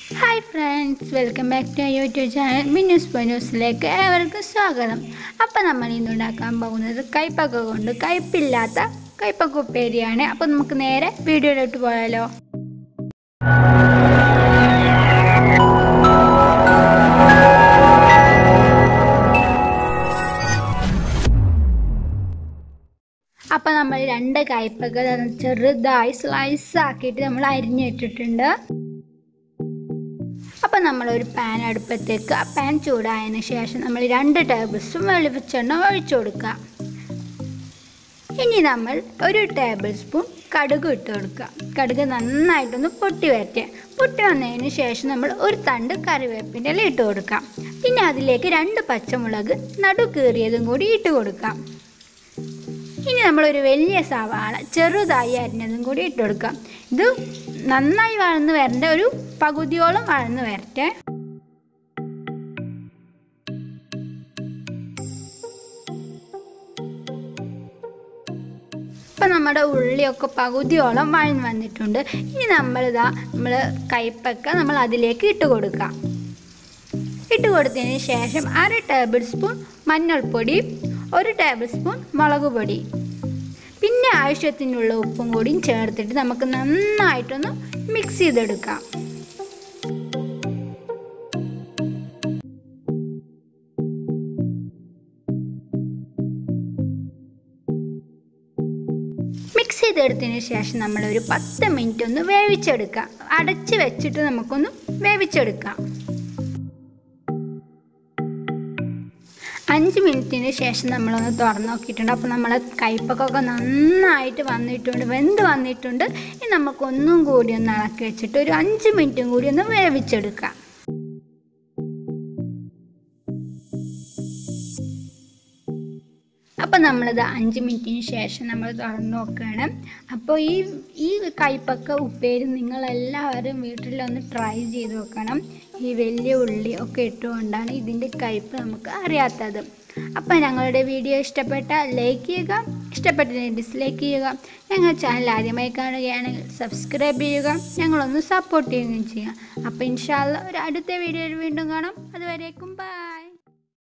hi friends welcome back to YouTube channel Minnus പൊന്നൂസിലേക്ക് ഏവർക്കും സ്വാഗതം അപ്പം നമ്മൾ ഇന്ന് ഉണ്ടാക്കാൻ പോകുന്നത് കൈപ്പക്ക കൊണ്ട് കയ്പില്ലാത്ത കൈപ്പക്ക ഉപ്പേരിയാണ് അപ്പം നമുക്ക് നേരെ വീഡിയോയിലോട്ട് പോയാലോ അപ്പം നമ്മൾ രണ്ട് കയ്പക്ക ചെറുതായി സ്ലൈസ് ആക്കിയിട്ട് നമ്മൾ അരിഞ്ഞിട്ടിട്ടുണ്ട് അപ്പം നമ്മളൊരു പാൻ അടുപ്പത്തേക്ക് ആ പാൻ ചൂടായതിന് ശേഷം നമ്മൾ രണ്ട് ടേബിൾ സ്പൂൺ വെളിച്ചെണ്ണ ഒഴിച്ചു കൊടുക്കുക ഇനി നമ്മൾ ഒരു ടേബിൾ സ്പൂൺ കടുക് ഇട്ട് കൊടുക്കുക കടുക് നന്നായിട്ടൊന്ന് പൊട്ടി വരട്ടെ പൊട്ടി വന്നതിന് ശേഷം നമ്മൾ ഒരു തണ്ട് കറിവേപ്പിൻ്റെ ഇല ഇട്ട് കൊടുക്കാം പിന്നെ അതിലേക്ക് രണ്ട് പച്ചമുളക് നടു കീറിയതും കൂടി ഇട്ട് കൊടുക്കാം ഇനി നമ്മളൊരു വലിയ സവാള ചെറുതായി അരിഞ്ഞതും കൂടി ഇട്ട് കൊടുക്കാം ഇത് നന്നായി വഴന്ന് വരേണ്ട ഒരു പകുതിയോളം വഴന്ന് വരട്ടെ ഇപ്പം നമ്മുടെ ഉള്ളിയൊക്കെ പകുതിയോളം വഴന്ന് വന്നിട്ടുണ്ട് ഇനി നമ്മളിതാ നമ്മൾ കയ്പക്ക നമ്മൾ അതിലേക്ക് ഇട്ട് കൊടുക്കാം ഇട്ട് കൊടുത്തതിന് ശേഷം അര ടേബിൾ സ്പൂൺ മഞ്ഞൾപ്പൊടി ഒരു ടേബിൾ സ്പൂൺ മുളക് പൊടി പിന്നെ ആവശ്യത്തിനുള്ള ഉപ്പും കൂടിയും ചേർത്തിട്ട് നമുക്ക് നന്നായിട്ടൊന്ന് മിക്സ് ചെയ്തെടുക്കാം മിക്സ് ചെയ്തെടുത്തതിന് ശേഷം നമ്മളൊരു പത്ത് മിനിറ്റ് ഒന്ന് വേവിച്ചെടുക്കാം അടച്ച് വെച്ചിട്ട് നമുക്കൊന്ന് വേവിച്ചെടുക്കാം അഞ്ച് മിനിറ്റിന് ശേഷം നമ്മളൊന്ന് തുറന്ന് നോക്കിയിട്ടുണ്ട് അപ്പോൾ നമ്മൾ കയ്പക്കൊക്കെ നന്നായിട്ട് വന്നിട്ടുണ്ട് വെന്ത് വന്നിട്ടുണ്ട് ഇനി നമുക്കൊന്നും കൂടി ഒന്ന് ഇളക്കി വെച്ചിട്ട് ഒരു അഞ്ച് മിനിറ്റും കൂടി ഒന്ന് വേവിച്ചെടുക്കാം അപ്പോൾ നമ്മളിത് അഞ്ച് മിനിറ്റിന് ശേഷം നമ്മൾ തുറന്ന് നോക്കുകയാണ് അപ്പോൾ ഈ ഈ കയ്പക്ക ഉപ്പേരി നിങ്ങളെല്ലാവരും വീട്ടിലൊന്ന് ട്രൈ ചെയ്ത് നോക്കണം ഈ വലിയ ഉള്ളി ഒക്കെ ഇട്ടുകൊണ്ടാണ് ഇതിൻ്റെ കയ്പ് നമുക്ക് അറിയാത്തത് അപ്പോൾ ഞങ്ങളുടെ വീഡിയോ ഇഷ്ടപ്പെട്ടാൽ ലൈക്ക് ചെയ്യുക ഇഷ്ടപ്പെട്ടില്ലെങ്കിൽ ഡിസ്ലൈക്ക് ചെയ്യുക ഞങ്ങൾ ചാനൽ ആദ്യമായി കാണുകയാണെങ്കിൽ സബ്സ്ക്രൈബ് ചെയ്യുക ഞങ്ങളൊന്ന് സപ്പോർട്ട് ചെയ്യുകയും ചെയ്യുക അപ്പോൾ ഇൻഷാല്ല ഒരു അടുത്ത വീഡിയോയിൽ വീണ്ടും കാണാം അതുവരേക്കും ബൈ